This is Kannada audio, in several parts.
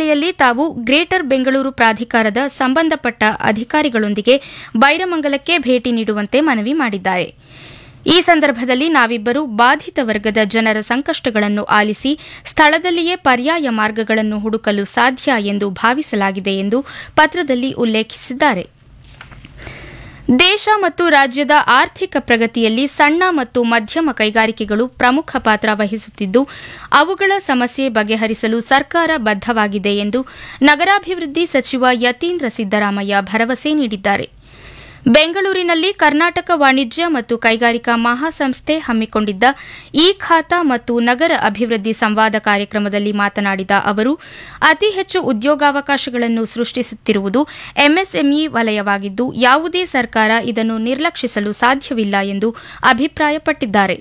ಹಿನ್ನೆಲೆಯಲ್ಲಿ ತಾವು ಗ್ರೇಟರ್ ಬೆಂಗಳೂರು ಪ್ರಾಧಿಕಾರದ ಸಂಬಂಧಪಟ್ಟ ಅಧಿಕಾರಿಗಳೊಂದಿಗೆ ಬೈರಮಂಗಲಕ್ಕೆ ಭೇಟಿ ನೀಡುವಂತೆ ಮನವಿ ಮಾಡಿದ್ದಾರೆ ಈ ಸಂದರ್ಭದಲ್ಲಿ ನಾವಿಬ್ಬರು ಬಾಧಿತ ವರ್ಗದ ಜನರ ಸಂಕಷ್ಟಗಳನ್ನು ಆಲಿಸಿ ಸ್ಥಳದಲ್ಲಿಯೇ ಪರ್ಯಾಯ ಮಾರ್ಗಗಳನ್ನು ಹುಡುಕಲು ಸಾಧ್ಯ ಎಂದು ಭಾವಿಸಲಾಗಿದೆ ಎಂದು ಪತ್ರದಲ್ಲಿ ಉಲ್ಲೇಖಿಸಿದ್ದಾರೆ ದೇಶ ಮತ್ತು ರಾಜ್ಯದ ಆರ್ಥಿಕ ಪ್ರಗತಿಯಲ್ಲಿ ಸಣ್ಣ ಮತ್ತು ಮಧ್ಯಮ ಕೈಗಾರಿಕೆಗಳು ಪ್ರಮುಖ ಪಾತ್ರ ವಹಿಸುತ್ತಿದ್ದು ಅವುಗಳ ಸಮಸ್ಯೆ ಬಗೆಹರಿಸಲು ಸರ್ಕಾರ ಬದ್ದವಾಗಿದೆ ಎಂದು ನಗರಾಭಿವೃದ್ಧಿ ಸಚಿವ ಯತೀಂದ್ರ ಸಿದ್ದರಾಮಯ್ಯ ಭರವಸೆ ನೀಡಿದ್ದಾರೆ ಬೆಂಗಳೂರಿನಲ್ಲಿ ಕರ್ನಾಟಕ ವಾಣಿಜ್ಯ ಮತ್ತು ಕೈಗಾರಿಕಾ ಮಹಾಸಂಸ್ಥೆ ಹಮ್ಮಿಕೊಂಡಿದ್ದ ಇ ಖಾತಾ ಮತ್ತು ನಗರ ಅಭಿವೃದ್ಧಿ ಸಂವಾದ ಕಾರ್ಯಕ್ರಮದಲ್ಲಿ ಮಾತನಾಡಿದ ಅವರು ಅತಿ ಹೆಚ್ಚು ಉದ್ಯೋಗಾವಕಾಶಗಳನ್ನು ಸೃಷ್ಟಿಸುತ್ತಿರುವುದು ಎಂಎಸ್ಎಂಇ ವಲಯವಾಗಿದ್ದು ಯಾವುದೇ ಸರ್ಕಾರ ಇದನ್ನು ನಿರ್ಲಕ್ಷಿಸಲು ಸಾಧ್ಯವಿಲ್ಲ ಎಂದು ಅಭಿಪ್ರಾಯಪಟ್ಟಿದ್ದಾರೆ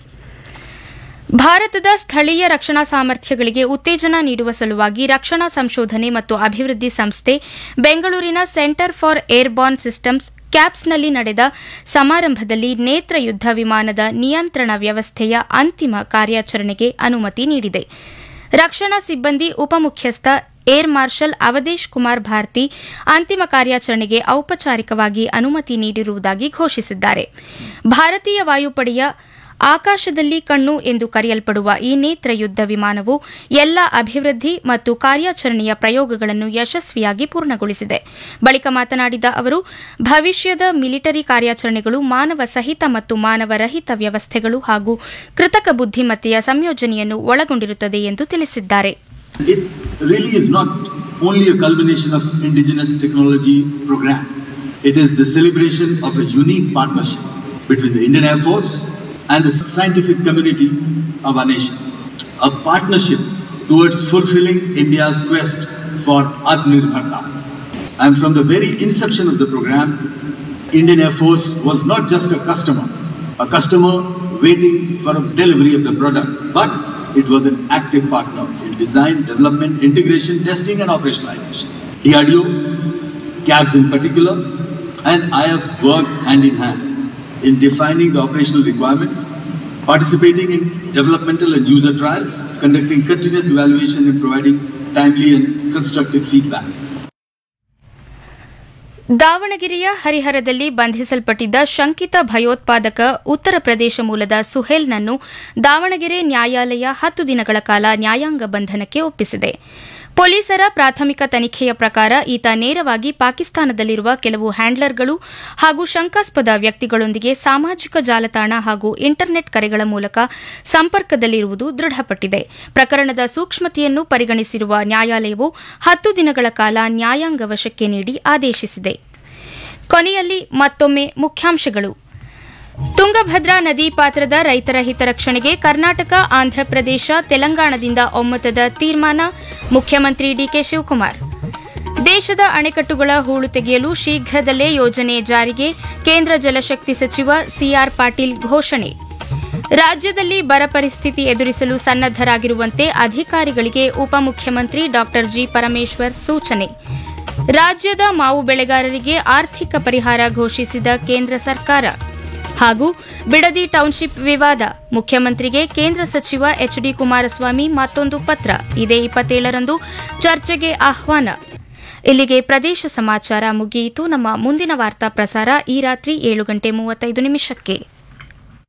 ಭಾರತದ ಸ್ಥಳೀಯ ರಕ್ಷಣಾ ಸಾಮರ್ಥ್ಯಗಳಿಗೆ ಉತ್ತೇಜನ ನೀಡುವ ಸಲುವಾಗಿ ರಕ್ಷಣಾ ಸಂಶೋಧನೆ ಮತ್ತು ಅಭಿವೃದ್ಧಿ ಸಂಸ್ಥೆ ಬೆಂಗಳೂರಿನ ಸೆಂಟರ್ ಫಾರ್ ಏರ್ಬಾರ್ನ್ ಸಿಸ್ಟಮ್ಸ್ ಕ್ಯಾಪ್ಸ್ನಲ್ಲಿ ನಡೆದ ಸಮಾರಂಭದಲ್ಲಿ ನೇತ್ರ ಯುದ್ಧ ವಿಮಾನದ ನಿಯಂತ್ರಣ ವ್ಯವಸ್ಥೆಯ ಅಂತಿಮ ಕಾರ್ಯಾಚರಣೆಗೆ ಅನುಮತಿ ನೀಡಿದೆ ರಕ್ಷಣಾ ಸಿಬ್ಬಂದಿ ಉಪಮುಖ್ಯಸ್ಥ ಏರ್ ಮಾರ್ಷಲ್ ಅವಧೇಶ್ ಕುಮಾರ್ ಭಾರತಿ ಅಂತಿಮ ಕಾರ್ಯಾಚರಣೆಗೆ ಔಪಚಾರಿಕವಾಗಿ ಅನುಮತಿ ನೀಡಿರುವುದಾಗಿ ಘೋಷಿಸಿದ್ದಾರೆ ಭಾರತೀಯ ವಾಯುಪಡೆಯ ಆಕಾಶದಲ್ಲಿ ಕಣ್ಣು ಎಂದು ಕರೆಯಲ್ಪಡುವ ಈ ನೇತ್ರ ಯುದ್ಧ ವಿಮಾನವು ಎಲ್ಲ ಅಭಿವೃದ್ಧಿ ಮತ್ತು ಕಾರ್ಯಾಚರಣೆಯ ಪ್ರಯೋಗಗಳನ್ನು ಯಶಸ್ವಿಯಾಗಿ ಪೂರ್ಣಗೊಳಿಸಿದೆ ಬಳಿಕ ಮಾತನಾಡಿದ ಅವರು ಭವಿಷ್ಯದ ಮಿಲಿಟರಿ ಕಾರ್ಯಾಚರಣೆಗಳು ಮಾನವ ಸಹಿತ ಮತ್ತು ಮಾನವರಹಿತ ವ್ಯವಸ್ಥೆಗಳು ಹಾಗೂ ಕೃತಕ ಬುದ್ಧಿಮತ್ತೆಯ ಸಂಯೋಜನೆಯನ್ನು ಒಳಗೊಂಡಿರುತ್ತದೆ ಎಂದು ತಿಳಿಸಿದ್ದಾರೆ It really is not only a culmination of indigenous technology program. It is the celebration of a unique partnership between the Indian Air Force and the scientific community of our nation. A partnership towards fulfilling India's quest for Atmanirbharta. And from the very inception of the program, Indian Air Force was not just a customer, a customer waiting for a delivery of the product, but it was an active partner in design, development, integration, testing, and operationalization. DRDO, CABS in particular, and I have worked hand in hand in defining the operational requirements, participating in developmental and user trials, conducting continuous evaluation, and providing timely and constructive feedback. ದಾವಣಗೆರೆಯ ಹರಿಹರದಲ್ಲಿ ಬಂಧಿಸಲ್ಪಟ್ಟಿದ್ದ ಶಂಕಿತ ಭಯೋತ್ಪಾದಕ ಉತ್ತರ ಪ್ರದೇಶ ಮೂಲದ ಸುಹೇಲ್ನನ್ನು ದಾವಣಗೆರೆ ನ್ಯಾಯಾಲಯ ಹತ್ತು ದಿನಗಳ ಕಾಲ ನ್ಯಾಯಾಂಗ ಬಂಧನಕ್ಕೆ ಒಪ್ಪಿಸಿದೆ ಪೊಲೀಸರ ಪ್ರಾಥಮಿಕ ತನಿಖೆಯ ಪ್ರಕಾರ ಈತ ನೇರವಾಗಿ ಪಾಕಿಸ್ತಾನದಲ್ಲಿರುವ ಕೆಲವು ಹ್ಯಾಂಡ್ಲರ್ಗಳು ಹಾಗೂ ಶಂಕಾಸ್ಪದ ವ್ಯಕ್ತಿಗಳೊಂದಿಗೆ ಸಾಮಾಜಿಕ ಜಾಲತಾಣ ಹಾಗೂ ಇಂಟರ್ನೆಟ್ ಕರೆಗಳ ಮೂಲಕ ಸಂಪರ್ಕದಲ್ಲಿರುವುದು ದೃಢಪಟ್ಟಿದೆ ಪ್ರಕರಣದ ಸೂಕ್ಷ್ಮತೆಯನ್ನು ಪರಿಗಣಿಸಿರುವ ನ್ಯಾಯಾಲಯವು ಹತ್ತು ದಿನಗಳ ಕಾಲ ನ್ಯಾಯಾಂಗ ವಶಕ್ಕೆ ನೀಡಿ ಆದೇಶಿಸಿದೆ ಕೊನೆಯಲ್ಲಿ ಮತ್ತೊಮ್ಮೆ ಮುಖ್ಯಾಂಶಗಳು ತುಂಗಭದ್ರಾ ನದಿ ಪಾತ್ರದ ರೈತರ ಹಿತರಕ್ಷಣೆಗೆ ಕರ್ನಾಟಕ ಆಂಧ್ರಪ್ರದೇಶ ತೆಲಂಗಾಣದಿಂದ ಒಮ್ಮತದ ತೀರ್ಮಾನ ಮುಖ್ಯಮಂತ್ರಿ ಡಿಕೆ ಶಿವಕುಮಾರ್ ದೇಶದ ಅಣೆಕಟ್ಟುಗಳ ಹೂಳು ತೆಗೆಯಲು ಶೀಘ್ರದಲ್ಲೇ ಯೋಜನೆ ಜಾರಿಗೆ ಕೇಂದ್ರ ಜಲಶಕ್ತಿ ಸಚಿವ ಸಿಆರ್ ಪಾಟೀಲ್ ಘೋಷಣೆ ರಾಜ್ಯದಲ್ಲಿ ಬರ ಪರಿಸ್ಥಿತಿ ಎದುರಿಸಲು ಸನ್ನದ್ದರಾಗಿರುವಂತೆ ಅಧಿಕಾರಿಗಳಿಗೆ ಉಪಮುಖ್ಯಮಂತ್ರಿ ಡಾ ಜಿ ಪರಮೇಶ್ವರ್ ಸೂಚನೆ ರಾಜ್ಯದ ಮಾವು ಬೆಳೆಗಾರರಿಗೆ ಆರ್ಥಿಕ ಪರಿಹಾರ ಘೋಷಿಸಿದ ಕೇಂದ್ರ ಸರ್ಕಾರ ಹಾಗೂ ಬಿಡದಿ ಟೌನ್ಶಿಪ್ ವಿವಾದ ಮುಖ್ಯಮಂತ್ರಿಗೆ ಕೇಂದ್ರ ಸಚಿವ ಎಚ್ ಡಿ ಕುಮಾರಸ್ವಾಮಿ ಮತ್ತೊಂದು ಪತ್ರ ಇದೇ ಇಪ್ಪತ್ತೇಳರಂದು ಚರ್ಚೆಗೆ ಆಹ್ವಾನ ಇಲ್ಲಿಗೆ ಪ್ರದೇಶ ಸಮಾಚಾರ ಮುಗಿಯಿತು ನಮ್ಮ ಮುಂದಿನ ವಾರ್ತಾ ಪ್ರಸಾರ ಈ ರಾತ್ರಿ ಏಳು ಗಂಟೆ ಮೂವತ್ತೈದು ನಿಮಿಷಕ್ಕೆ